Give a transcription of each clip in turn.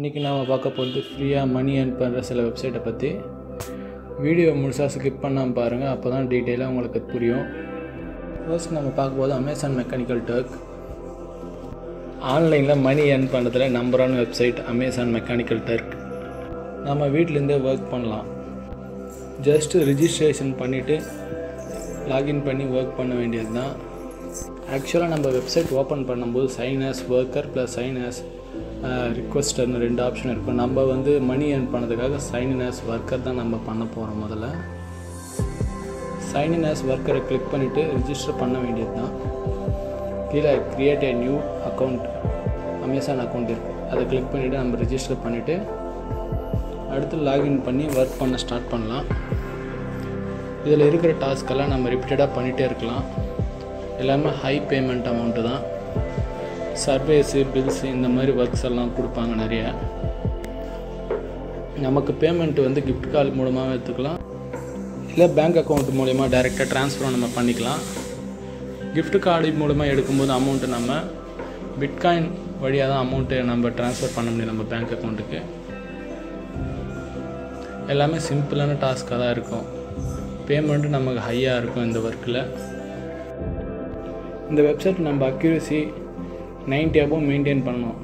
இன்றைக்கி நாம் பார்க்க போகிறது ஃப்ரீயாக மணி ஏர்ன் பண்ணுற சில வெப்சைட்டை பற்றி வீடியோ முழுசாக ஸ்கிப் பண்ணாமல் பாருங்கள் அப்போ தான் டீட்டெயிலாக உங்களுக்கு புரியும் ஃபர்ஸ்ட் நம்ம பார்க்கும்போது அமேசான் மெக்கானிக்கல் டர்க் ஆன்லைனில் மணி ஏர்ன் பண்ணுறதுல நம்பரான வெப்சைட் அமேசான் மெக்கானிக்கல் டர்க் நம்ம வீட்டிலேருந்தே ஒர்க் பண்ணலாம் ஜஸ்ட்டு ரிஜிஸ்ட்ரேஷன் பண்ணிவிட்டு லாகின் பண்ணி ஒர்க் பண்ண வேண்டியது தான் ஆக்சுவலாக நம்ம வெப்சைட் ஓப்பன் பண்ணும்போது sign as worker plus sign as ரிக்வஸ்டர்னு ரெண்டு ஆப்ஷன் இருக்கும் நம்ம வந்து மணி ஏர்ன் பண்ணதுக்காக சைன் இன் ஆஸ் ஒர்க்கர் தான் நம்ம பண்ண போகிறோம் முதல்ல சைன் இன் ஆஸ் ஒர்க்கரை கிளிக் பண்ணிவிட்டு ரிஜிஸ்டர் பண்ண வேண்டியது தான் கீழே create a new account Amazon account இருக்குது அதை கிளிக் பண்ணிவிட்டு நம்ம ரிஜிஸ்டர் பண்ணிவிட்டு அடுத்து லாகின் பண்ணி ஒர்க் பண்ண ஸ்டார்ட் பண்ணலாம் இதில் இருக்கிற டாஸ்க்கெல்லாம் நம்ம ரிப்பீட்டடாக பண்ணிகிட்டே இருக்கலாம் எல்லாமே ஹை பேமெண்ட் அமௌண்ட்டு தான் சர்வேஸு பில்ஸு இந்த மாதிரி ஒர்க்ஸ் எல்லாம் கொடுப்பாங்க நிறைய நமக்கு பேமெண்ட் வந்து கிஃப்ட் கார்டு மூலமாக எடுத்துக்கலாம் இல்லை பேங்க் அக்கௌண்ட் மூலிமா டைரெக்டாக ட்ரான்ஸ்ஃபர் நம்ம பண்ணிக்கலாம் கிஃப்ட் கார்டு மூலமாக எடுக்கும்போது அமௌண்ட்டு நம்ம பிட்காயின் வழியாக தான் அமௌண்ட்டு நம்ம ட்ரான்ஸ்ஃபர் பண்ண முடியும் நம்ம பேங்க் அக்கௌண்ட்டுக்கு எல்லாமே சிம்பிளான டாஸ்க்காக தான் இருக்கும் பேமெண்ட்டு நமக்கு ஹையாக இருக்கும் இந்த ஒர்க்கில் இந்த வெப்சைட் நம்ம அக்யூரசி நைன்ட்டி அபோவ் மெயின்டைன் பண்ணணும்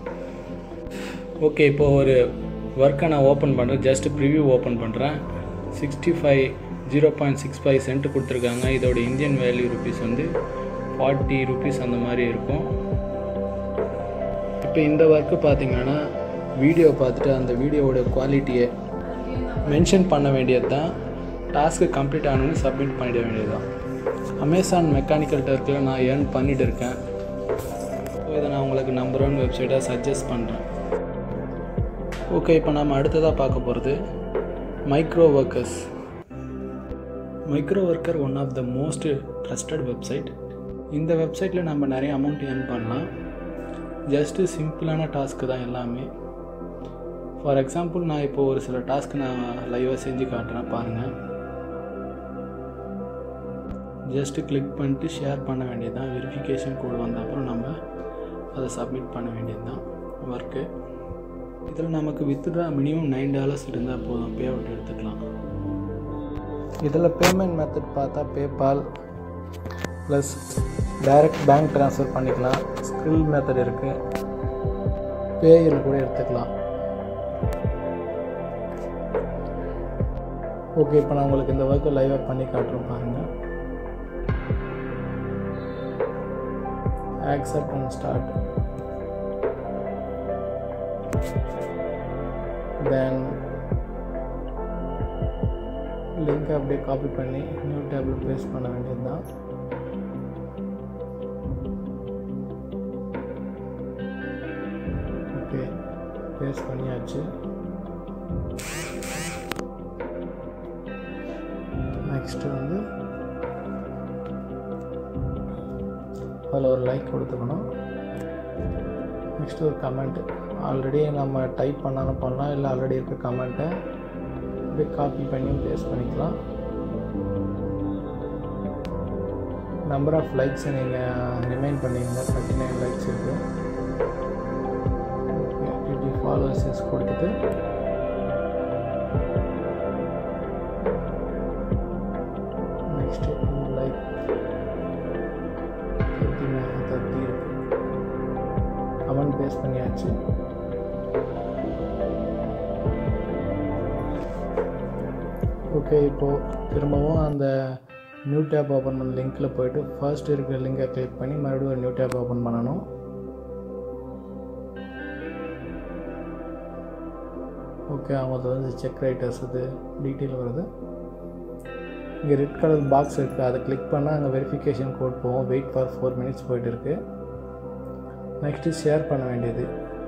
ஓகே இப்போது ஒரு ஒர்க்கை நான் ஓப்பன் பண்ணுறேன் ஜஸ்ட் ப்ரிவ்யூ ஓப்பன் பண்ணுறேன் sixty five zero point six five cent கொடுத்துருக்காங்க இதோட இந்தியன் வேல்யூ ருபீஸ் வந்து ஃபார்ட்டி ருபீஸ் அந்த மாதிரி இருக்கும் இப்போ இந்த ஒர்க்கு பார்த்தீங்கன்னா வீடியோ பார்த்துட்டு அந்த வீடியோவோட குவாலிட்டியை மென்ஷன் பண்ண வேண்டியது தான் டாஸ்க்கு கம்ப்ளீட் ஆனோன்னு சப்மிட் பண்ணிட வேண்டியது தான் அமேசான் மெக்கானிக்கல் டர்க்கில் நான் ஏர்ன் பண்ணிட்டு இருக்கேன் ஸோ இதை நான் உங்களுக்கு நம்பர் ஒன் வெப்சைட்டாக சஜஸ்ட் பண்ணுறேன் ஓகே இப்போ நம்ம அடுத்ததாக பார்க்க போகிறது micro workers micro worker one of the most trusted website இந்த வெப்சைட்டில் நம்ம நிறைய அமௌண்ட் ஏர்ன் பண்ணலாம் ஜஸ்ட்டு சிம்பிளான டாஸ்க்கு தான் எல்லாமே ஃபார் எக்ஸாம்பிள் நான் இப்போ ஒரு சில டாஸ்க்கு நான் லைவாக செஞ்சு காட்டுறேன் பாருங்கள் ஜஸ்ட்டு கிளிக் பண்ணிட்டு ஷேர் பண்ண வேண்டியது தான் வெரிஃபிகேஷன் கோடு வந்த அப்புறம் நம்ம அதை சப்மிட் பண்ண வேண்டியது தான் ஒர்க்கு இதில் நமக்கு வித்ட்ரா மினிமம் நைன் டாலர்ஸ் இருந்தால் போதும் பே அவுட் எடுத்துக்கலாம் இதில் பேமெண்ட் மெத்தட் பார்த்தா PayPal plus direct bank transfer பண்ணிக்கலாம் ஸ்கில் மெத்தட் இருக்குது பேயில் கூட எடுத்துக்கலாம் ஓகே இப்போ நான் உங்களுக்கு இந்த ஒர்க்கை லைவாக பண்ணி காட்டுறேன் பாருங்கள் accept and start then link அப்படியே காப்பி பண்ணி நியூ டேபில் பேஸ்ட் பண்ண வேண்டியது தான் ஓகே பேஸ்ட் பண்ணியாச்சு நெக்ஸ்ட்டு வந்து அதில் ஒரு லைக் கொடுத்துக்கணும் நெக்ஸ்ட் ஒரு கமெண்ட்டு ஆல்ரெடி நம்ம டைப் பண்ணாலும் பண்ணலாம் இல்லை ஆல்ரெடி இருக்க கமெண்ட்டை அப்படியே காப்பி பண்ணி பேஸ்ட் பண்ணிக்கலாம் நம்பர் ஆஃப் லைக்ஸை நீங்கள் ரிமைண்ட் பண்ணிங்க தேர்ட்டி நைன் லைக்ஸ் இருக்குது ஓகே ஃபிஃப்டி ஃபாலோவர்ஸஸ் கொடுத்துட்டு next like thirty nine thirty இருக்கு கமெண்ட் பேஸ் பண்ணியாச்சு ஓகே இப்போது திரும்பவும் அந்த நியூ டேப் ஓப்பன் பண்ண லிங்க்கில் போயிட்டு ஃபர்ஸ்ட் இருக்கிற லிங்கை கிளிக் பண்ணி மறுபடியும் ஒரு நியூ டேப் ஓப்பன் பண்ணணும் ஓகே அவங்களுக்கு வந்து செக் ரைட்டர்ஸ் இது டீட்டெயில் வருது இங்கே ரெட் கலர் பாக்ஸ் இருக்குது அதை கிளிக் பண்ணால் அங்கே வெரிஃபிகேஷன் கோட் போகும் வெயிட் ஃபார் ஃபோர் மினிட்ஸ் போயிட்டு இருக்கு நெக்ஸ்ட்டு ஷேர் பண்ண வேண்டியது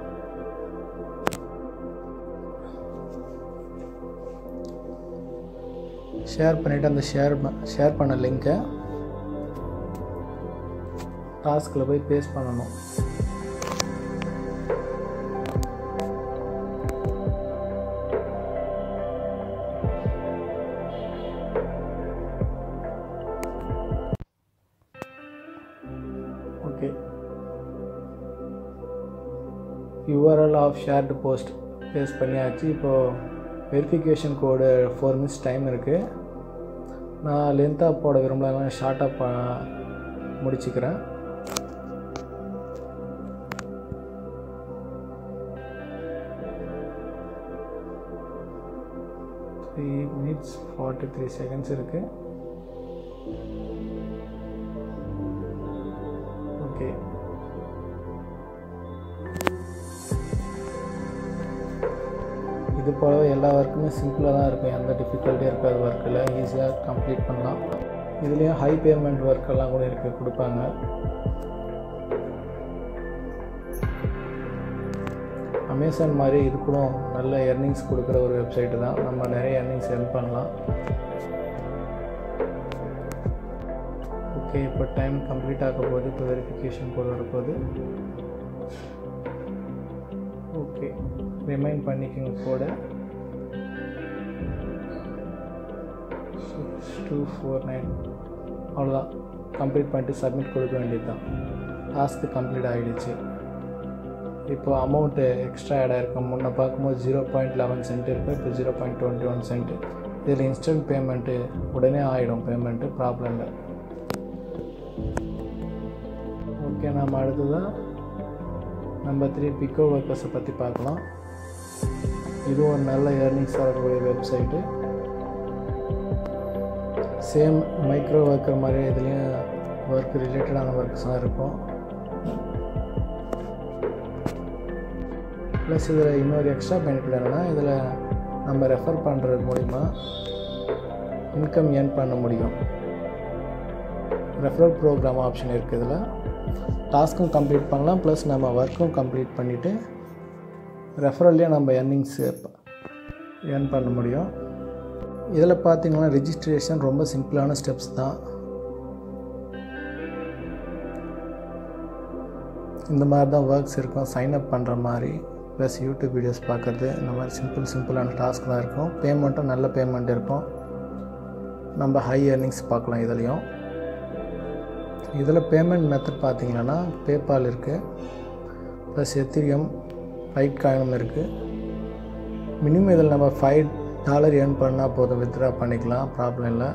ஷேர் பண்ணிவிட்டு அந்த ஷேர் ஷேர் பண்ண லிங்க்கை டாஸ்கில் போய் பேஸ்ட் பண்ணணும் okay URL of shared post paste பண்ணியாச்சு இப்போது verification code four minutes time இருக்குது நான் லென்த்தாக போட விரும்பலாம் ஷார்ட்டாக ப முடிச்சுக்கிறேன் three minutes forty three seconds இருக்குது ஓகே இது போலவே எல்லா ஒர்க்குமே சிம்பிளாக தான் இருக்கும் எந்த டிஃபிகல்ட்டியும் இருக்காது ஒர்க்கில் ஈஸியாக கம்ப்ளீட் பண்ணலாம் இதுலேயும் ஹை பேமெண்ட் ஒர்க்கெல்லாம் கூட இருக்குது கொடுப்பாங்க அமேசான் மாதிரி இது கூட நல்ல எர்னிங்ஸ் கொடுக்குற ஒரு வெப்சைட்டு தான் நம்ம நிறைய எர்னிங்ஸ் earn பண்ணலாம் ஓகே இப்போ டைம் கம்ப்ளீட் ஆக போகுது இப்போ வெரிஃபிகேஷன் கோட் வரப்போகுது ஓகே ரிமைண்ட் பண்ணிக்கோங்க கோடை சிக்ஸ் டூ ஃபோர் நைன் அவ்வளோதான் கம்ப்ளீட் பண்ணிட்டு சப்மிட் கொடுக்க வேண்டியது தான் டாஸ்க்கு கம்ப்ளீட் ஆகிடுச்சு இப்போ அமௌண்ட்டு எக்ஸ்ட்ரா ஆட் ஆகிருக்கும் முன்ன பார்க்கும்போது ஜீரோ பாயிண்ட் லெவன் சென்ட் இருக்கும் இப்போ zero point twenty one cent இதில் இன்ஸ்டன்ட் பேமெண்ட்டு உடனே ஆகிடும் பேமெண்ட்டு ப்ராப்ளம் இல்லை ஓகே நம்ம அடுத்ததான் நம்பர் த்ரீ பிக்கோ ஒர்க்கர்ஸை பற்றி பார்க்கலாம் இதுவும் ஒரு நல்ல ஏர்னிங்ஸ் வரக்கூடிய வெப்சைட்டு சேம் மைக்ரோ ஒர்க்கர் மாதிரி இதுலேயும் ஒர்க் ரிலேட்டடான ஒர்க்ஸ் தான் இருக்கும் ப்ளஸ் இதில் இன்னொரு எக்ஸ்ட்ரா பெனிஃபிட் என்னென்னா இதில் நம்ம ரெஃபர் பண்ணுறது மூலிமா இன்கம் ஏர்ன் பண்ண முடியும் ரெஃபரல் ப்ரோக்ராம் ஆப்ஷன் இருக்குது இதில் டாஸ்க்கும் கம்ப்ளீட் பண்ணலாம் ப்ளஸ் நம்ம ஒர்க்கும் கம்ப்ளீட் பண்ணிவிட்டு ரெஃபரல்லே நம்ம எர்னிங்ஸ் ஏர்ன் பண்ண முடியும் இதில் பார்த்தீங்கன்னா ரிஜிஸ்ட்ரேஷன் ரொம்ப சிம்பிளான ஸ்டெப்ஸ் தான் இந்த மாதிரி தான் ஒர்க்ஸ் இருக்கும் சைன் அப் பண்ணுற மாதிரி ப்ளஸ் யூடியூப் வீடியோஸ் பார்க்குறது இந்த மாதிரி சிம்பிள் சிம்பிளான டாஸ்க் தான் இருக்கும் பேமெண்ட்டும் நல்ல பேமெண்ட் இருக்கும் நம்ம ஹை earnings பார்க்கலாம் இதுலேயும் இதில் பேமெண்ட் மெத்தட் பார்த்தீங்கன்னா பேபால் இருக்குது ப்ளஸ் எத்திரியம் ரைட் காயினும் இருக்குது மினிமம் இதில் நம்ம ஃபைவ் டாலர் ஏர்ன் பண்ணால் போதும் வித்ட்ரா பண்ணிக்கலாம் ப்ராப்ளம் இல்லை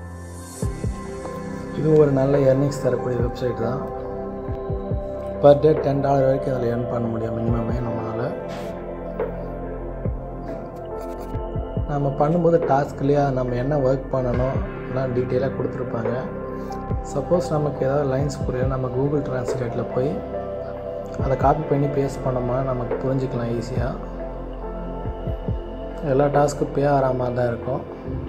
இதுவும் ஒரு நல்ல earnings தரக்கூடிய வெப்சைட் தான் பர் டே டென் டாலர் வரைக்கும் இதில் earn பண்ண முடியும் மினிமமே நம்மளால் நம்ம பண்ணும்போது டாஸ்க்லேயே நம்ம என்ன ஒர்க் பண்ணணும் எல்லாம் டீட்டெயிலாக கொடுத்துருப்பாங்க சப்போஸ் நமக்கு ஏதாவது லைன்ஸ் புரியல நம்ம கூகுள் டிரான்ஸ்லேட்டில் போய் அதை காப்பி பண்ணி பேஸ்ட் பண்ணோம்னா நமக்கு புரிஞ்சுக்கலாம் ஈஸியாக எல்லா டாஸ்க்கும் பே ஆகிற மாதிரி தான் இருக்கும்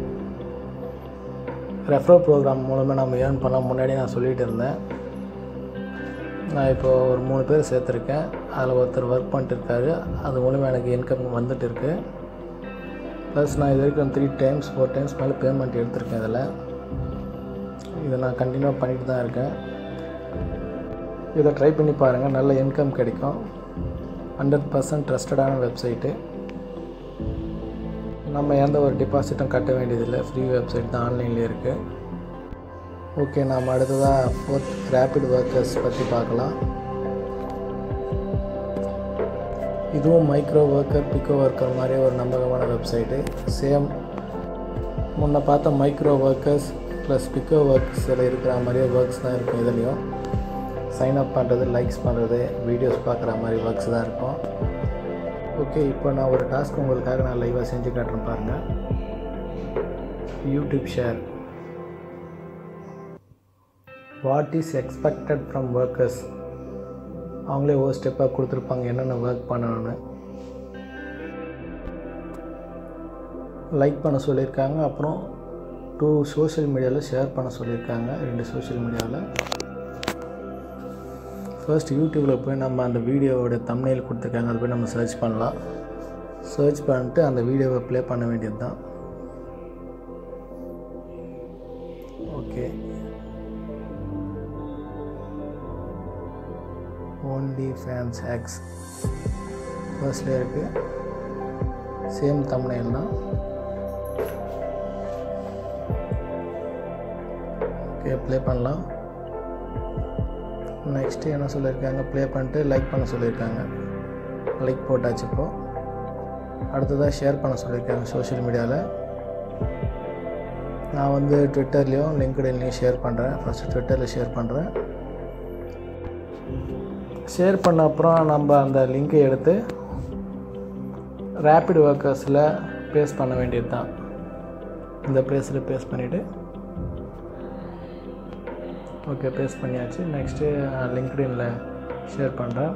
ரெஃபரல் ப்ரோக்ராம் மூலமாக நம்ம ஏர்ன் பண்ணலாம் முன்னாடி நான் சொல்லிகிட்டு இருந்தேன் நான் இப்போ ஒரு மூணு பேர் சேர்த்துருக்கேன் அதில் ஒருத்தர் ஒர்க் பண்ணிட்டு இருக்காரு அது மூலமாக எனக்கு இன்கம் வந்துட்டு இருக்கு ப்ளஸ் நான் இது வரைக்கும் த்ரீ டைம்ஸ் ஃபோர் டைம்ஸ் மேலே பேமெண்ட் எடுத்திருக்கேன் இதில் இதை நான் கண்டினியூ பண்ணிட்டு தான் இருக்கேன் இதை ட்ரை பண்ணி பாருங்கள் நல்ல இன்கம் கிடைக்கும் ஹண்ட்ரட் பர்சன்ட் ட்ரஸ்டடான வெப்சைட்டு நம்ம எந்த ஒரு டெபாசிட்டும் கட்ட வேண்டியதில்லை ஃப்ரீ வெப்சைட் தான் ஆன்லைன்லேயே இருக்குது ஓகே நாம் அடுத்ததாக ஃபோர்த் ரேபிட் ஒர்க்கர்ஸ் பற்றி பார்க்கலாம் இதுவும் மைக்ரோ ஒர்க்கர் பிக்கோ ஒர்க்கர் மாதிரி ஒரு நம்பகமான வெப்சைட்டு சேம் முன்ன பார்த்த மைக்ரோ ஒர்க்கர்ஸ் ப்ளஸ் பிக்கோ ஒர்க்ஸில் இருக்கிற மாதிரியே ஒர்க்ஸ் தான் இருக்கும் இதுலேயும் சைன் அப் பண்ணுறது லைக்ஸ் பண்ணுறது வீடியோஸ் பார்க்குற மாதிரி ஒர்க்ஸ் தான் இருக்கும் ஓகே இப்போ நான் ஒரு டாஸ்க் உங்களுக்காக நான் லைவாக செஞ்சு காட்டுறேன் பாருங்கள் YouTube share what is expected from workers அவங்களே ஒரு ஸ்டெப்பாக கொடுத்துருப்பாங்க என்னென்ன ஒர்க் பண்ணணும்னு லைக் பண்ண சொல்லியிருக்காங்க அப்புறம் டூ சோஷியல் மீடியாவில் ஷேர் பண்ண சொல்லியிருக்காங்க ரெண்டு சோஷியல் மீடியாவில் ஃபர்ஸ்ட் யூடியூப்பில் போய் நம்ம அந்த வீடியோவோட தம்னைல் கொடுத்துருக்காங்க அதை போய் நம்ம சர்ச் பண்ணலாம் சர்ச் பண்ணிட்டு அந்த வீடியோவை ப்ளே பண்ண வேண்டியது தான் ஓகே ஓன்லி ஃபேன்ஸ் ஹேக்ஸ் ஃபர்ஸ்ட்லேயே இருக்குது சேம் தம்னைல் தான் ஓகே ப்ளே பண்ணலாம் நெக்ஸ்ட்டு என்ன சொல்லியிருக்காங்க ப்ளே பண்ணிட்டு லைக் பண்ண சொல்லியிருக்காங்க லைக் போட்டாச்சு இப்போது அடுத்ததாக ஷேர் பண்ண சொல்லியிருக்காங்க சோஷியல் மீடியாவில் நான் வந்து ட்விட்டர்லேயும் லிங்க்டின்லேயும் ஷேர் பண்ணுறேன் ஃபஸ்ட்டு ட்விட்டரில் ஷேர் பண்ணுறேன் ஷேர் பண்ண அப்புறம் நம்ம அந்த லிங்கை எடுத்து ரேப்பிட் ஒர்க்கர்ஸில் பேஸ்ட் பண்ண வேண்டியது தான் இந்த ப்ளேஸில் பேஸ்ட் பண்ணிவிட்டு ஓகே பேஸ்ட் பண்ணியாச்சு நெக்ஸ்ட்டு லிங்க்டின்ல ஷேர் பண்ணுறேன்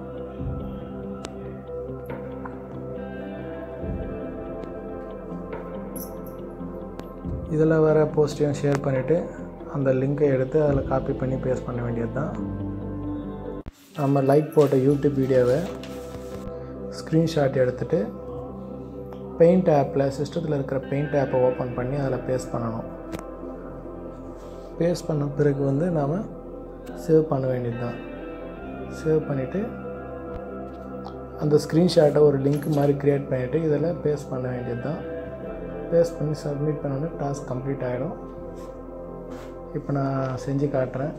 இதில் வர போஸ்ட்டையும் ஷேர் பண்ணிவிட்டு அந்த லிங்கை எடுத்து அதில் காப்பி பண்ணி பேஸ்ட் பண்ண வேண்டியது தான் நம்ம லைக் போட்ட யூடியூப் வீடியோவை ஸ்க்ரீன்ஷாட் எடுத்துகிட்டு பெயிண்ட் ஆப்பில் சிஸ்டத்தில் இருக்கிற பெயிண்ட் ஆப்பை ஓப்பன் பண்ணி அதில் பேஸ்ட் பண்ணணும் பேஸ்ட் பண்ண பிறகு வந்து நாம் சேவ் பண்ண வேண்டியது தான் சேவ் பண்ணிவிட்டு அந்த ஸ்க்ரீன்ஷாட்டை ஒரு லிங்க் மாதிரி க்ரியேட் பண்ணிவிட்டு இதில் பேஸ்ட் பண்ண வேண்டியது தான் பேஸ்ட் பண்ணி சப்மிட் பண்ணோன்னே டாஸ்க் கம்ப்ளீட் ஆகிடும் இப்போ நான் செஞ்சு காட்டுறேன்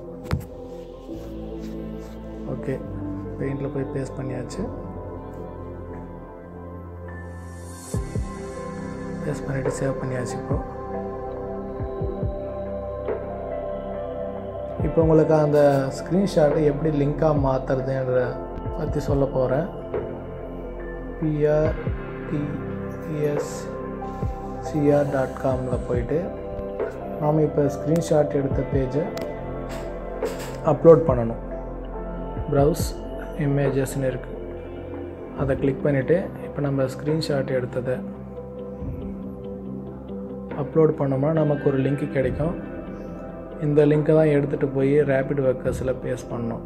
ஓகே பெயிண்டில் போய் பேஸ்ட் பண்ணியாச்சு பேஸ்ட் பண்ணிவிட்டு சேவ் பண்ணியாச்சு இப்போது இப்போ உங்களுக்கு அந்த ஸ்க்ரீன்ஷாட்டை எப்படி லிங்காக மாற்றுறதுன்ற பற்றி சொல்ல போகிறேன் பிஆர்டிஎஸ் சிஆர் டாட் காமில் போயிட்டு நாம் இப்போ ஸ்க்ரீன்ஷாட் எடுத்த பேஜை அப்லோட் பண்ணணும் ப்ரௌஸ் இமேஜஸ்னு இருக்குது அதை கிளிக் பண்ணிவிட்டு இப்போ நம்ம ஸ்க்ரீன்ஷாட் எடுத்ததை அப்லோட் பண்ணோம்னா நமக்கு ஒரு லிங்க் கிடைக்கும் இந்த லிங்க்கை தான் எடுத்துகிட்டு போய் ரேபிட் ஒர்க்கர்ஸில் பேஸ்ட் பண்ணோம்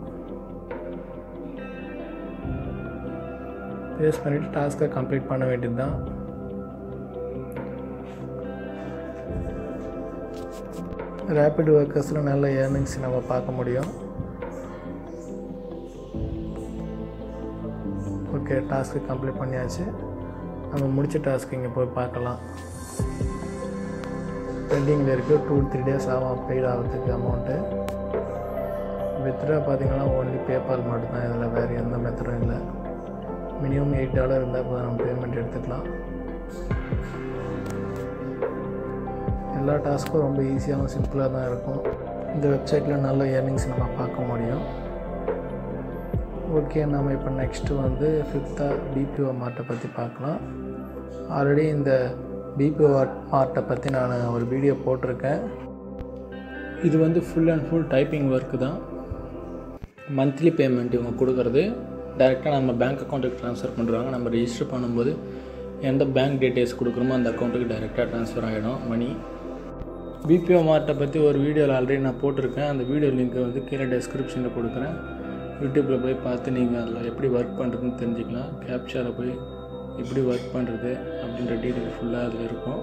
பேஸ்ட் பண்ணிவிட்டு டாஸ்க்கை கம்ப்ளீட் பண்ண வேண்டியது தான் ரேபிட் ஒர்க்கர்ஸில் நல்ல ஏர்னிங்ஸ் நம்ம பார்க்க முடியும் ஓகே டாஸ்க்கு கம்ப்ளீட் பண்ணியாச்சு நம்ம முடிச்ச டாஸ்க் இங்கே போய் பார்க்கலாம் பெண்டிங்கில் இருக்குது டூ த்ரீ டேஸ் ஆகும் பெய்ட் ஆகிறதுக்கு அமௌண்ட்டு வித்ரா பார்த்தீங்கன்னா ஒன்லி பேபால் மட்டும்தான் இதில் வேறு எந்த மெத்தடும் இல்லை மினிமம் எயிட் டாலர் இருந்தால் இப்போ நம்ம பேமெண்ட் எடுத்துக்கலாம் எல்லா டாஸ்க்கும் ரொம்ப ஈஸியாகவும் சிம்பிளாக தான் இருக்கும் இந்த வெப்சைட்டில் நல்ல ஏர்னிங்ஸ் நம்ம பார்க்க முடியும் ஓகே நம்ம இப்போ நெக்ஸ்ட்டு வந்து ஃபிஃப்த்தாக பிபிஓ மார்ட்டை பற்றி பார்க்கலாம் ஆல்ரெடி இந்த பிபிஓ மார்ட்டை பற்றி நான் ஒரு வீடியோ போட்டிருக்கேன் இது வந்து full and full typing work தான் மந்த்லி பேமெண்ட் இவங்க கொடுக்குறது டைரெக்டாக நம்ம பேங்க் அக்கௌண்ட்டுக்கு ட்ரான்ஸ்ஃபர் பண்ணுறாங்க நம்ம ரெஜிஸ்டர் பண்ணும்போது எந்த பேங்க் டீட்டெயில்ஸ் கொடுக்குறோமோ அந்த அக்கௌண்ட்டுக்கு டைரெக்டாக ட்ரான்ஸ்ஃபர் ஆகிடும் மணி பிபிஓ மார்ட்டை பற்றி ஒரு வீடியோவில் ஆல்ரெடி நான் போட்டிருக்கேன் அந்த வீடியோ லிங்க்கை வந்து கீழே டெஸ்கிரிப்ஷனில் கொடுக்குறேன் யூடியூப்பில் போய் பார்த்து நீங்கள் அதில் எப்படி ஒர்க் பண்ணுறதுன்னு தெரிஞ்சுக்கலாம் கேப்சாவில் போய் எப்படி ஒர்க் பண்ணுறது அப்படின்ற டீட்டெயில் ஃபுல்லாக அதில் இருக்கும்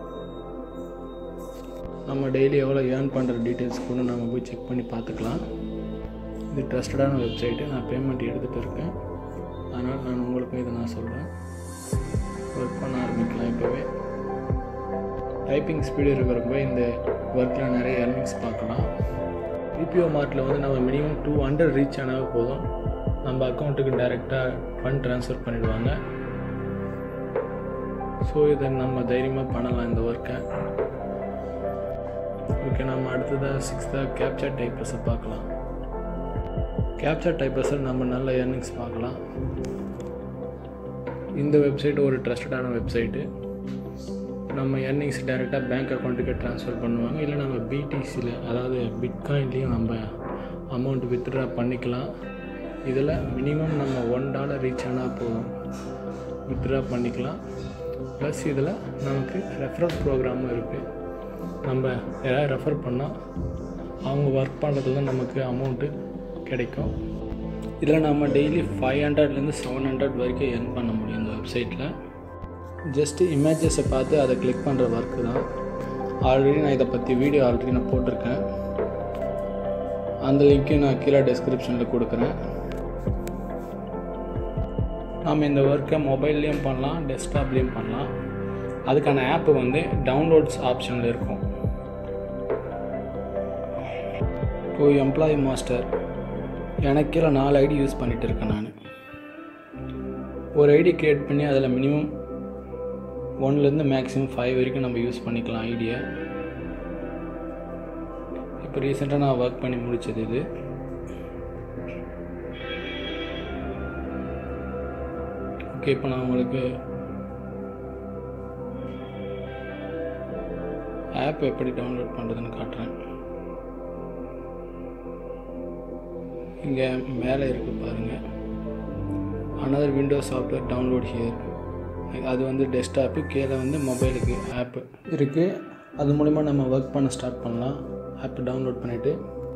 நம்ம டெய்லி எவ்வளோ ஏர்ன் பண்ணுற டீட்டெயில்ஸ் கூட நம்ம போய் செக் பண்ணி பார்த்துக்கலாம் இது ட்ரஸ்டடான வெப்சைட்டு நான் பேமெண்ட் எடுத்துகிட்டு இருக்கேன் அதனால் நான் உங்களுக்கும் இதை நான் சொல்கிறேன் ஒர்க் பண்ண ஆரம்பிக்கலாம் இப்போவே டைப்பிங் ஸ்பீடு இருக்கிறப்ப இந்த ஒர்க்கில் நிறைய earnings பார்க்கலாம் பிபிஓ மார்ட்டில் வந்து நம்ம மினிமம் டூ ஹண்ட்ரட் ரீச் ஆனால் போதும் நம்ம அக்கௌண்ட்டுக்கு டைரெக்டாக ஃபண்ட் ட்ரான்ஸ்ஃபர் பண்ணிடுவாங்க ஸோ இதை நம்ம தைரியமாக பண்ணலாம் இந்த ஒர்க்கை ஓகே நம்ம அடுத்ததாக சிக்ஸ்த்தாக கேப்சர் டைப்பர்ஸை பார்க்கலாம் கேப்சர் டைப்பர்ஸில் நம்ம நல்ல earnings பார்க்கலாம் இந்த வெப்சைட் ஒரு ட்ரஸ்டடான வெப்சைட்டு நம்ம earnings டைரெக்டாக பேங்க் அக்கௌண்ட்டுக்கு ட்ரான்ஸ்ஃபர் பண்ணுவாங்க இல்லை நம்ம பிடிசியில் அதாவது பிட்காயின்லேயும் நம்ம அமௌண்ட் வித்ட்ரா பண்ணிக்கலாம் இதில் மினிமம் நம்ம ஒன் டாலர் ரீச் ஆனால் போதும் வித்ட்ரா பண்ணிக்கலாம் ப்ளஸ் இதில் நமக்கு ரெஃபரல் ப்ரோக்ராமும் இருக்குது நம்ம யாராவது ரெஃபர் பண்ணால் அவங்க ஒர்க் பண்ணுறதுல நமக்கு அமௌண்ட்டு கிடைக்கும் இதில் நம்ம டெய்லி ஃபைவ் ஹண்ட்ரட்லேருந்து செவன் ஹண்ட்ரட் வரைக்கும் earn பண்ண முடியும் இந்த வெப்சைட்டில் ஜஸ்ட்டு இமேஜஸை பார்த்து அதை கிளிக் பண்ணுற ஒர்க்கு தான் ஆல்ரெடி நான் இதை பற்றி வீடியோ ஆல்ரெடி நான் போட்டிருக்கேன் அந்த லிங்க்கையும் நான் கீழே டெஸ்கிரிப்ஷனில் கொடுக்குறேன் நாம் இந்த ஒர்க்கை மொபைல்லையும் பண்ணலாம் டெஸ்க்டாப்லேயும் பண்ணலாம் அதுக்கான ஆப்பு வந்து டவுன்லோட்ஸ் ஆப்ஷனில் இருக்கும் இப்போது எம்ப்ளாயி மாஸ்டர் எனக்கு கீழே நாலு ஐடி யூஸ் பண்ணிகிட்டு இருக்கேன் நான் ஒரு ஐடி க்ரியேட் பண்ணி அதில் மினிமம் ஒன்லேருந்து மேக்ஸிமம் ஃபைவ் வரைக்கும் நம்ம யூஸ் பண்ணிக்கலாம் ஐடியை இப்போ ரீசெண்டாக நான் ஒர்க் பண்ணி முடித்தது இது ஓகே இப்போ நான் உங்களுக்கு ஆப் எப்படி டவுன்லோட் பண்ணுறதுன்னு காட்டுறேன் இங்கே மேலே இருக்குது பாருங்கள் another window software download here அது வந்து டெஸ்க்டாப்பு கீழே வந்து மொபைலுக்கு ஆப்பு இருக்குது அது மூலிமா நம்ம ஒர்க் பண்ண ஸ்டார்ட் பண்ணலாம் ஆப் டவுன்லோட் பண்ணிவிட்டு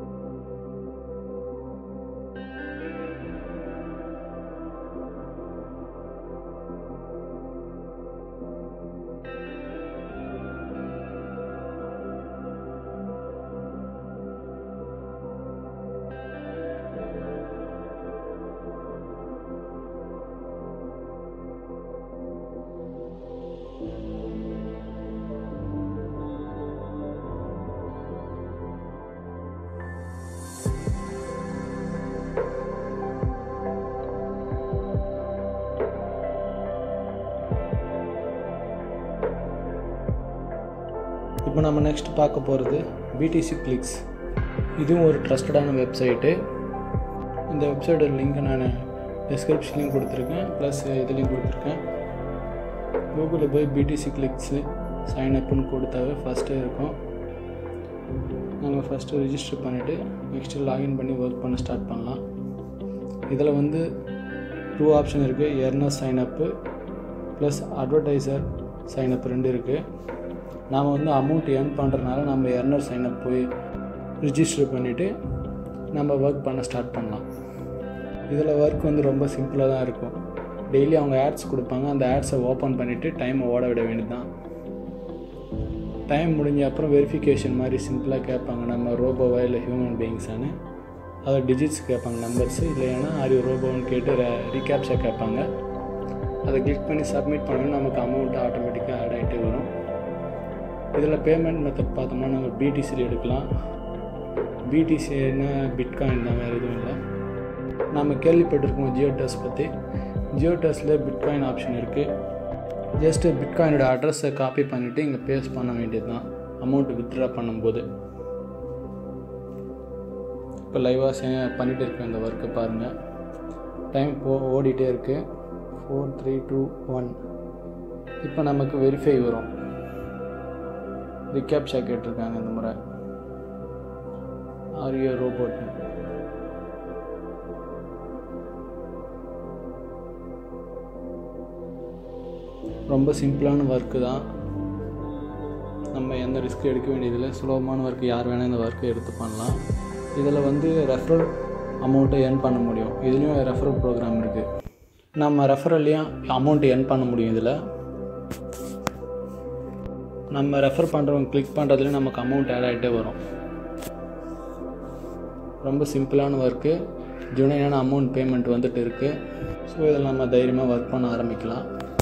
இப்போ நம்ம நெக்ஸ்ட் பார்க்க போகிறது பிடிசி கிளிக்ஸ் இதுவும் ஒரு ட்ரஸ்டடான வெப்சைட்டு இந்த வெப்சைட்டோட லிங்க்கை நான் டிஸ்கிரிப்ஷன்லையும் கொடுத்துருக்கேன் ப்ளஸ் இதுலேயும் கொடுத்துருக்கேன் கூகுளில் போய் பிடிசி கிளிக்ஸு சைன் அப்னு கொடுத்தாவே ஃபஸ்ட்டு இருக்கும் நம்ம ஃபஸ்ட்டு ரிஜிஸ்டர் பண்ணிவிட்டு நெக்ஸ்ட்டு லாகின் பண்ணி ஒர்க் பண்ண ஸ்டார்ட் பண்ணலாம் இதில் வந்து டூ ஆப்ஷன் இருக்குது earner sign up plus advertiser sign up ரெண்டு இருக்குது நாம் வந்து அமௌண்ட் ஏர்ன் பண்ணுறதுனால நம்ம எர்னர் சைன் அப் போய் ரிஜிஸ்டர் பண்ணிவிட்டு நம்ம ஒர்க் பண்ண ஸ்டார்ட் பண்ணலாம் இதில் ஒர்க் வந்து ரொம்ப சிம்பிளாக தான் இருக்கும் டெய்லி அவங்க ஆட்ஸ் கொடுப்பாங்க அந்த ஆட்ஸை ஓப்பன் பண்ணிவிட்டு டைமை ஓட விட வேண்டியது தான் டைம் முடிஞ்ச அப்புறம் வெரிஃபிகேஷன் மாதிரி சிம்பிளாக கேட்பாங்க நம்ம ரோபோவா இல்லை ஹியூமன் பீயிங்ஸானு அதை டிஜிட்ஸ் கேட்பாங்க நம்பர்ஸு இல்லைன்னா ஆரியோ ரோபோன்னு கேட்டு ரீகேப்ஸாக கேட்பாங்க அதை கிளிக் பண்ணி சப்மிட் பண்ணணும் நமக்கு அமௌண்ட் ஆட்டோமேட்டிக்காக ஆட் ஆகிட்டே வரும் இதில் பேமெண்ட் மெத்தட் பார்த்தோம்னா நம்ம பிடிசியில் எடுக்கலாம் பிடிசின்னா பிட்காயின் தான் வேறு எதுவும் இல்லை நம்ம கேள்விப்பட்டிருக்கோம் ஜியோ டெஸ்ட் பற்றி ஜியோ டெஸ்ட்டில் பிட்காயின் ஆப்ஷன் இருக்குது ஜஸ்ட்டு பிட்காயினோட அட்ரஸை காப்பி பண்ணிவிட்டு இங்கே பேஸ் பண்ண வேண்டியது தான் அமௌண்ட் வித்ட்ரா பண்ணும்போது இப்போ லைவாக பண்ணிகிட்டு இருக்கேன் இந்த ஒர்க்கை பாருங்கள் டைம் போ ஓடிட்டே இருக்குது ஃபோர் த்ரீ டூ ஒன் இப்போ நமக்கு வெரிஃபை வரும் ரிகேப்ஷா கேட்டிருக்காங்க இந்த முறை ஆரியோ ரோபோட் ரொம்ப சிம்பிளான ஒர்க்கு தான் நம்ம எந்த ரிஸ்க்கும் எடுக்க வேண்டியதில்லை சுலபமான ஒர்க்கு யார் வேணால் இந்த ஒர்க்கை எடுத்து பண்ணலாம் இதில் வந்து ரெஃபரல் அமௌண்ட்டை ஏர்ன் பண்ண முடியும் இதுலேயும் ரெஃபரல் ப்ரோக்ராம் இருக்குது நம்ம ரெஃபரல்லையும் அமௌண்ட் ஏர்ன் பண்ண முடியும் இதில் நம்ம ரெஃபர் பண்ணுறவங்க கிளிக் பண்ணுறதுல நமக்கு அமௌண்ட் ஆட் ஆகிட்டே வரும் ரொம்ப சிம்பிளான ஒர்க்கு ஜுனையான அமௌண்ட் பேமெண்ட் வந்துட்டு இருக்குது ஸோ இதில் நம்ம தைரியமாக ஒர்க் பண்ண ஆரம்பிக்கலாம்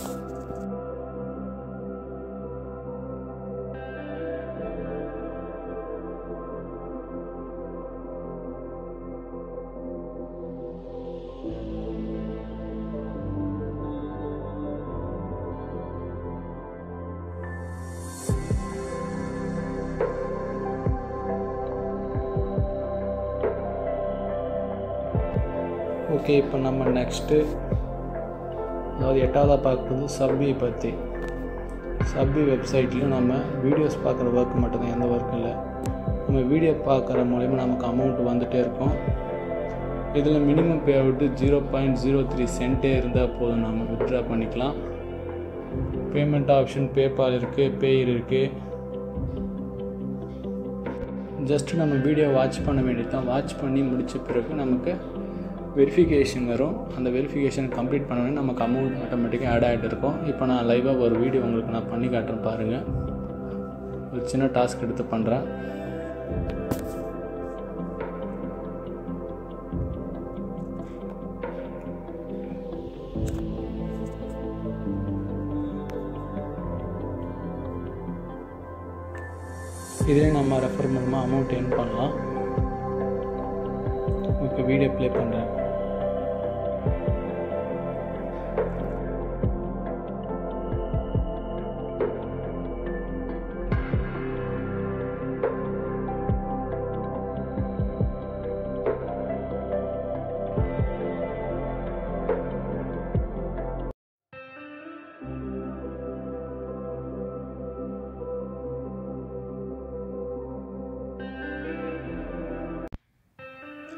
ஓகே இப்போ நம்ம நெக்ஸ்ட்டு அதாவது எட்டாவதாக பார்க்குறது சப்பி பற்றி சப்பி வெப்சைட்லையும் நம்ம வீடியோஸ் பார்க்குற ஒர்க் மட்டும்தான் எந்த ஒர்க்கும் இல்லை நம்ம வீடியோ பார்க்குற மூலிமா நமக்கு அமௌண்ட் வந்துகிட்டே இருக்கும் இதில் minimum pay out zero point zero three சென்ட்டே இருந்தால் போதும் நம்ம வித்ட்ரா பண்ணிக்கலாம் பேமெண்ட் ஆப்ஷன் பேபால் இருக்குது பேயர் இருக்குது ஜஸ்ட்டு நம்ம வீடியோ வாட்ச் பண்ண வேண்டியது தான் வாட்ச் பண்ணி முடித்த பிறகு நமக்கு வெரிஃபிகேஷன் வரும் அந்த வெரிஃபிகேஷன் கம்ப்ளீட் பண்ணோடனே நமக்கு அமௌண்ட் ஆட்டோமேட்டிக்காக ஆட் ஆகிட்டு இருக்கும் இப்போ நான் லைவாக ஒரு வீடியோ உங்களுக்கு நான் பண்ணி காட்டுறேன் பாருங்கள் ஒரு சின்ன டாஸ்க் எடுத்து பண்ணுறேன் இதே நம்ம ரெஃபர் மூலமாக அமௌண்ட் ஏர்ன் பண்ணலாம் ஓகே வீடியோ ப்ளே பண்ணுறேன்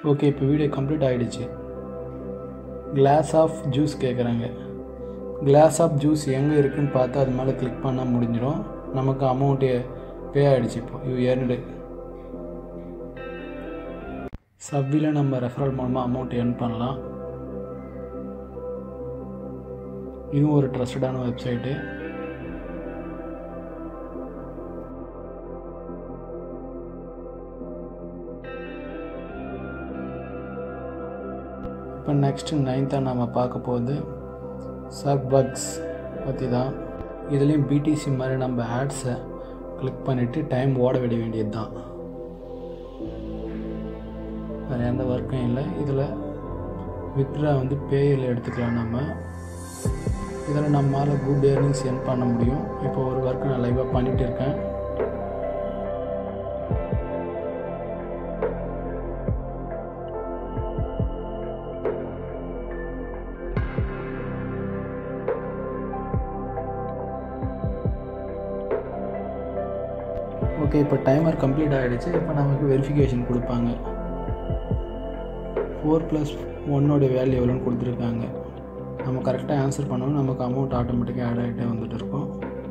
ஓகே இப்போ வீடியோ கம்ப்ளீட் ஆகிடுச்சு கிளாஸ் ஆஃப் ஜூஸ் கேட்குறாங்க கிளாஸ் ஆஃப் ஜூஸ் எங்கே இருக்குன்னு பார்த்து அது மேலே கிளிக் பண்ணால் முடிஞ்சிடும் நமக்கு அமௌண்ட்டு பே ஆகிடுச்சு இப்போ யூ ஏர்னடு சப்வியில் நம்ம ரெஃபரல் மூலமாக அமௌண்ட் ஏர்ன் பண்ணலாம் இதுவும் ஒரு ட்ரஸ்டடான வெப்சைட்டு இப்போ நெக்ஸ்ட்டு நைன்த்தாக நம்ம பார்க்க போகுது சர்பக்ஸ் பற்றி தான் இதுலேயும் பிடிசி மாதிரி நம்ம ஆட்ஸை கிளிக் பண்ணிவிட்டு டைம் ஓட விட வேண்டியது தான் வேறு எந்த ஒர்க்கும் இல்லை இதில் வித்ரா வந்து பேயில் எடுத்துக்கலாம் நம்ம இதில் நம்மளால் குட் ஏர்னிங்ஸ் எர்ன் பண்ண முடியும் இப்போ ஒரு ஒர்க்கு நான் லைவாக பண்ணிகிட்டு இருக்கேன் ஓகே இப்போ டைமர் கம்ப்ளீட் ஆகிடுச்சு இப்போ நமக்கு வெரிஃபிகேஷன் கொடுப்பாங்க ஃபோர் ப்ளஸ் ஒன்னோட வேல்யூ எவ்வளோன்னு கொடுத்துருக்காங்க நம்ம கரெக்டாக ஆன்சர் பண்ணோம் நமக்கு அமௌண்ட் ஆட்டோமேட்டிக்காக ஆட் ஆகிட்டே வந்துட்டு இருக்கோம்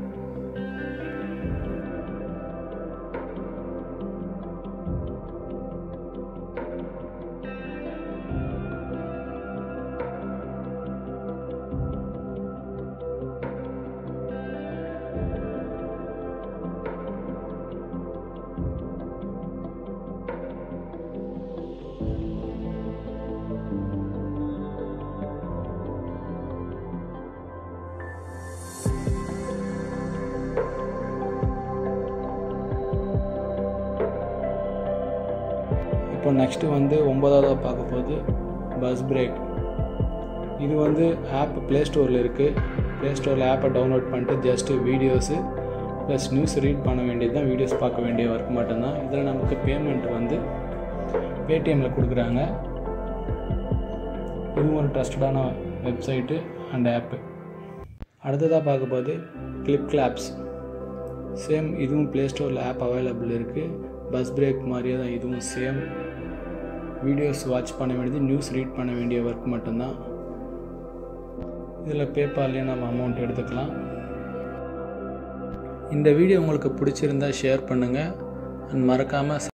இப்போ நெக்ஸ்ட்டு வந்து ஒம்பதாவது பார்க்க போகுது பஸ் பிரேக் இது வந்து ஆப் ப்ளே ஸ்டோரில் இருக்குது ப்ளே ஸ்டோரில் ஆப்பை டவுன்லோட் பண்ணிட்டு just videos plus news read பண்ண வேண்டியது தான் வீடியோஸ் பார்க்க வேண்டிய ஒர்க் மட்டும்தான் இதில் நமக்கு பேமெண்ட் வந்து பேடிஎம்மில் கொடுக்குறாங்க இதுவும் ஒரு ட்ரஸ்டடான வெப்சைட்டு அண்ட் ஆப்பு அடுத்ததாக பார்க்க போது கிளிப் கிளாப்ஸ் சேம் இதுவும் ப்ளே ஸ்டோரில் ஆப் அவைலபிள் இருக்குது பஸ் பிரேக் மாதிரியே தான் இதுவும் சேம் வீடியோஸ் வாட்ச் பண்ண வேண்டியது நியூஸ் ரீட் பண்ண வேண்டிய ஒர்க் மட்டும்தான் இதில் பேப்பால்லே நம்ம அமௌண்ட் எடுத்துக்கலாம் இந்த வீடியோ உங்களுக்கு பிடிச்சிருந்தா ஷேர் பண்ணுங்கள் அண்ட் மறக்காமல்